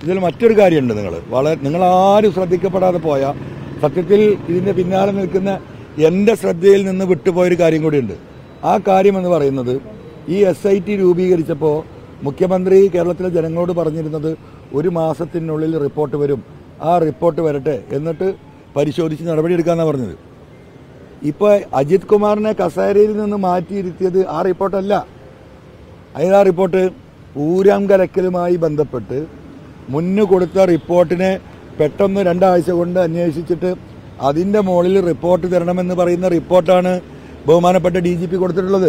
ഇതിൽ മറ്റൊരു കാര്യമുണ്ട് നിങ്ങൾ വളരെ നിങ്ങൾ ആരും ശ്രദ്ധിക്കപ്പെടാതെ പോയ സത്യത്തിൽ ഇതിന്റെ പിന്നാലെ നിൽക്കുന്ന എൻ്റെ ശ്രദ്ധയിൽ നിന്ന് വിട്ടുപോയൊരു കാര്യം കൂടിയുണ്ട് ആ കാര്യം എന്ന് പറയുന്നത് ഈ എസ് ഐ ടി രൂപീകരിച്ചപ്പോൾ മുഖ്യമന്ത്രി കേരളത്തിലെ ജനങ്ങളോട് പറഞ്ഞിരുന്നത് ഒരു മാസത്തിനുള്ളിൽ റിപ്പോർട്ട് വരും ആ റിപ്പോർട്ട് വരട്ടെ എന്നിട്ട് പരിശോധിച്ച് നടപടിയെടുക്കാന്നാണ് പറഞ്ഞത് ഇപ്പൊ അജിത് കുമാറിനെ കസേരയിൽ നിന്ന് മാറ്റിയിരുത്തിയത് ആ റിപ്പോർട്ടല്ല അതിന് ആ റിപ്പോർട്ട് പൂരം കലക്കലുമായി ബന്ധപ്പെട്ട് മുന്നു കൊടുത്ത റിപ്പോർട്ടിനെ പെട്ടെന്ന് രണ്ടാഴ്ച കൊണ്ട് അന്വേഷിച്ചിട്ട് അതിന്റെ മുകളിൽ റിപ്പോർട്ട് തരണമെന്ന് പറയുന്ന റിപ്പോർട്ടാണ് ബഹുമാനപ്പെട്ട ഡി ജി പി കൊടുത്തിട്ടുള്ളത്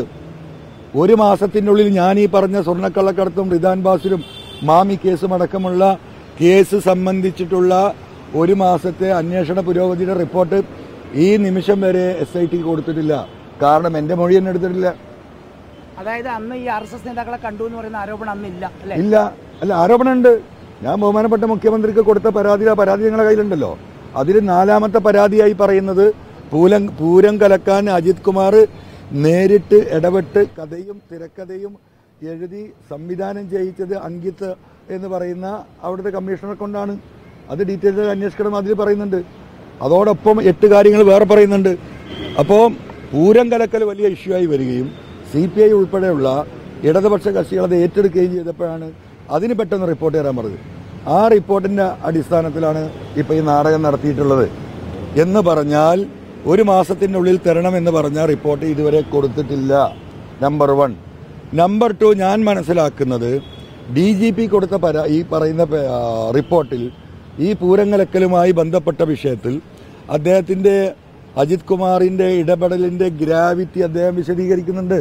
ഒരു മാസത്തിനുള്ളിൽ ഞാൻ ഈ പറഞ്ഞ സ്വർണ്ണക്കള്ളക്കടത്തും റിദാൻ ബാസിലും മാമി കേസും അടക്കമുള്ള കേസ് സംബന്ധിച്ചിട്ടുള്ള ഒരു മാസത്തെ അന്വേഷണ പുരോഗതിയുടെ റിപ്പോർട്ട് ഈ നിമിഷം വരെ എസ് ഐ ടി കൊടുത്തിട്ടില്ല കാരണം എന്റെ മൊഴി തന്നെ എടുത്തിട്ടില്ല അതായത് അന്ന് ഈ ആർ എസ് എസ് നേതാക്കളെ കണ്ടു എന്ന് പറയുന്ന ആരോപണം അന്നില്ല അല്ലെ ഇല്ല അല്ല ആരോപണമുണ്ട് ഞാൻ ബഹുമാനപ്പെട്ട മുഖ്യമന്ത്രിക്ക് കൊടുത്ത പരാതി ആ പരാതി ഞങ്ങളുടെ കയ്യിലുണ്ടല്ലോ അതിൽ നാലാമത്തെ പരാതിയായി പറയുന്നത് പൂലം പൂരം കലക്കാൻ അജിത് കുമാർ നേരിട്ട് ഇടപെട്ട് കഥയും തിരക്കഥയും എഴുതി സംവിധാനം ചെയ്യിച്ചത് അങ്കിത്ത് എന്ന് പറയുന്ന അവിടുത്തെ കമ്മീഷണറെ കൊണ്ടാണ് അത് ഡീറ്റെയിൽസ് അന്വേഷിക്കണം അതിൽ പറയുന്നുണ്ട് അതോടൊപ്പം എട്ട് കാര്യങ്ങൾ വേറെ പറയുന്നുണ്ട് അപ്പോൾ പൂരം കലക്കൽ വലിയ ഇഷ്യൂ ആയി വരികയും സി പി ഐ ഉൾപ്പെടെയുള്ള ഇടതുപക്ഷ കക്ഷികൾ അത് ഏറ്റെടുക്കുകയും ചെയ്തപ്പോഴാണ് അതിന് പെട്ടെന്ന് റിപ്പോർട്ട് തരാൻ പറഞ്ഞത് ആ റിപ്പോർട്ടിന്റെ അടിസ്ഥാനത്തിലാണ് ഇപ്പോൾ ഈ നാടകം നടത്തിയിട്ടുള്ളത് എന്ന് പറഞ്ഞാൽ ഒരു മാസത്തിനുള്ളിൽ തരണം എന്ന് പറഞ്ഞ റിപ്പോർട്ട് ഇതുവരെ കൊടുത്തിട്ടില്ല നമ്പർ വൺ നമ്പർ ടു ഞാൻ മനസ്സിലാക്കുന്നത് ഡി ജി പി കൊടുത്ത പരാ ഈ പറയുന്ന പ- ആ, റിപ്പോർട്ടിൽ ഈ പൂരങ്ങലക്കലുമായി ബന്ധപ്പെട്ട വിഷയത്തിൽ അദ്ദേഹത്തിന്റെ അജിത് കുമാറിന്റെ ഇടപെടലിന്റെ ഗ്രാവിറ്റി അദ്ദേഹം വിശദീകരിക്കുന്നുണ്ട്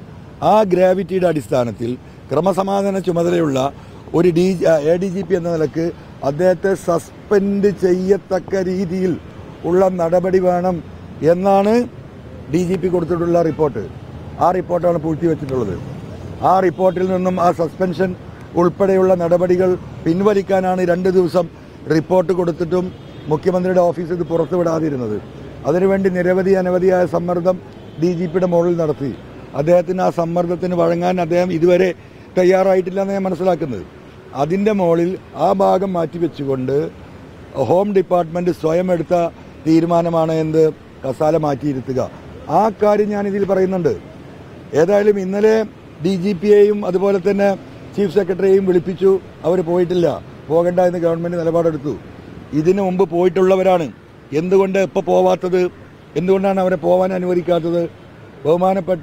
ആ ഗ്രാവിറ്റിയുടെ അടിസ്ഥാനത്തിൽ ക്രമസമാധാന ചുമതലയുള്ള ഒരു D A D G P എന്ന നിലക്ക് അദ്ദേഹത്തെ സസ്പെൻഡ് ചെയ്യത്തക്ക രീതിയിൽ ഉള്ള നടപടി വേണം എന്നാണ് ഡി ജി പി കൊടുത്തിട്ടുള്ള റിപ്പോർട്ട് ആ റിപ്പോർട്ടാണ് പൂഴ്ത്തിവെച്ചിട്ടുള്ളത് ആ റിപ്പോർട്ടിൽ നിന്നും ആ സസ്പെൻഷൻ ഉൾപ്പെടെയുള്ള നടപടികൾ പിൻവലിക്കാനാണ് രണ്ട് ദിവസം റിപ്പോർട്ട് കൊടുത്തിട്ടും മുഖ്യമന്ത്രിയുടെ ഓഫീസ് ഇത് പുറത്തുവിടാതിരുന്നത് അതിനുവേണ്ടി നിരവധി അനവധിയായ സമ്മർദ്ദം ഡി ജി പിയുടെ മുകളിൽ നടത്തി അദ്ദേഹത്തിന് ആ സമ്മർദ്ദത്തിന് വഴങ്ങാൻ അദ്ദേഹം ഇതുവരെ തയ്യാറായിട്ടില്ല എന്ന് ഞാൻ മനസ്സിലാക്കുന്നത് അതിൻ്റെ മുകളിൽ ആ ഭാഗം മാറ്റിവെച്ചുകൊണ്ട് ഹോം ഡിപ്പാർട്ട്മെന്റ് സ്വയം എടുത്ത തീരുമാനമാണ് എന്ത് കസാല മാറ്റിയിരുത്തുക ആ കാര്യം ഞാൻ ഇതിൽ പറയുന്നുണ്ട് ഏതായാലും ഇന്നലെ ഡി ജി പിയെയും അതുപോലെ തന്നെ ചീഫ് സെക്രട്ടറിയെയും വിളിപ്പിച്ചു അവർ പോയിട്ടില്ല പോകണ്ട എന്ന് ഗവൺമെന്റ് നിലപാടെടുത്തു ഇതിനു മുമ്പ് പോയിട്ടുള്ളവരാണ് എന്തുകൊണ്ട് ഇപ്പോൾ പോവാത്തത് എന്തുകൊണ്ടാണ് അവരെ പോവാൻ അനുവദിക്കാത്തത് ബഹുമാനപ്പെട്ട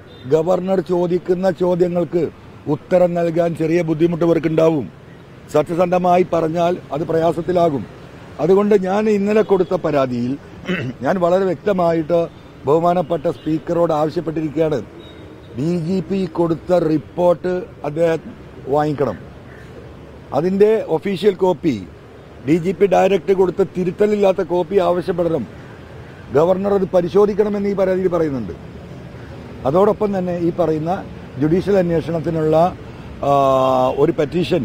ഗവർണർ ചോദിക്കുന്ന ചോദ്യങ്ങൾക്ക് ഉത്തരം നൽകാൻ ചെറിയ ബുദ്ധിമുട്ട് ഇവർക്കുണ്ടാവും സത്യസന്ധമായി പറഞ്ഞാൽ അത് പ്രയാസത്തിലാകും അതുകൊണ്ട് ഞാൻ ഇന്നലെ കൊടുത്ത പരാതിയിൽ ഞാൻ വളരെ വ്യക്തമായിട്ട് ബഹുമാനപ്പെട്ട സ്പീക്കറോട് ആവശ്യപ്പെട്ടിരിക്കുകയാണ് ഡി ജി പി കൊടുത്ത റിപ്പോർട്ട് അദ്ദേഹം വാങ്ങിക്കണം അതിന്റെ official copy D G P direct കൊടുത്ത തിരുത്തലില്ലാത്ത കോപ്പി ആവശ്യപ്പെടണം ഗവർണർ അത് പരിശോധിക്കണമെന്ന് ഈ പരാതിയിൽ പറയുന്നുണ്ട് അതോടൊപ്പം തന്നെ ഈ പറയുന്ന ജുഡീഷ്യൽ അന്വേഷണത്തിനുള്ള ആ, ഒരു പെറ്റീഷൻ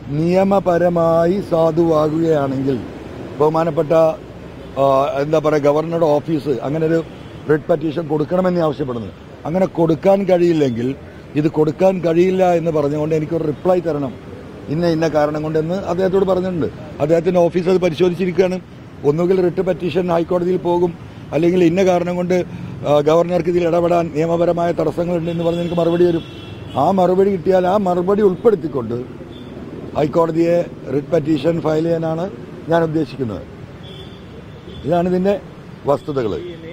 നിയമപരമായി സാധുവാകുകയാണെങ്കിൽ ബഹുമാനപ്പെട്ട ആ, എന്താ പറയുക ഗവർണറുടെ ഓഫീസ് അങ്ങനെ ഒരു റിട്ട് പെറ്റീഷൻ കൊടുക്കണമെന്ന് ആവശ്യപ്പെടുന്നത് അങ്ങനെ കൊടുക്കാൻ കഴിയില്ലെങ്കിൽ ഇത് കൊടുക്കാൻ കഴിയില്ല എന്ന് പറഞ്ഞുകൊണ്ട് എനിക്കൊരു റിപ്ലൈ തരണം ഇന്ന ഇന്ന കാരണം കൊണ്ടെന്ന് അദ്ദേഹത്തോട് പറഞ്ഞിട്ടുണ്ട് അദ്ദേഹത്തിന്റെ ഓഫീസ് അത് പരിശോധിച്ചിരിക്കുകയാണ് ഒന്നുകിൽ റിട്ട് പെറ്റീഷൻ ഹൈക്കോടതിയിൽ പോകും അല്ലെങ്കിൽ ഇന്ന കാരണം കൊണ്ട് ആ, ഗവർണർക്ക് ഇതിൽ ഇടപെടാൻ നിയമപരമായ തടസ്സങ്ങളുണ്ട് എന്ന് പറഞ്ഞ് എനിക്ക് മറുപടി വരും ആ മറുപടി കിട്ടിയാൽ ആ മറുപടി ഉൾപ്പെടുത്തിക്കൊണ്ട് ഹൈക്കോടതിയെ റിട്ട് പെറ്റീഷൻ ഫയൽ ചെയ്യാനാണ് ഞാൻ ഉദ്ദേശിക്കുന്നത് ഇതാണ് ഇതിന്റെ വസ്തുതകൾ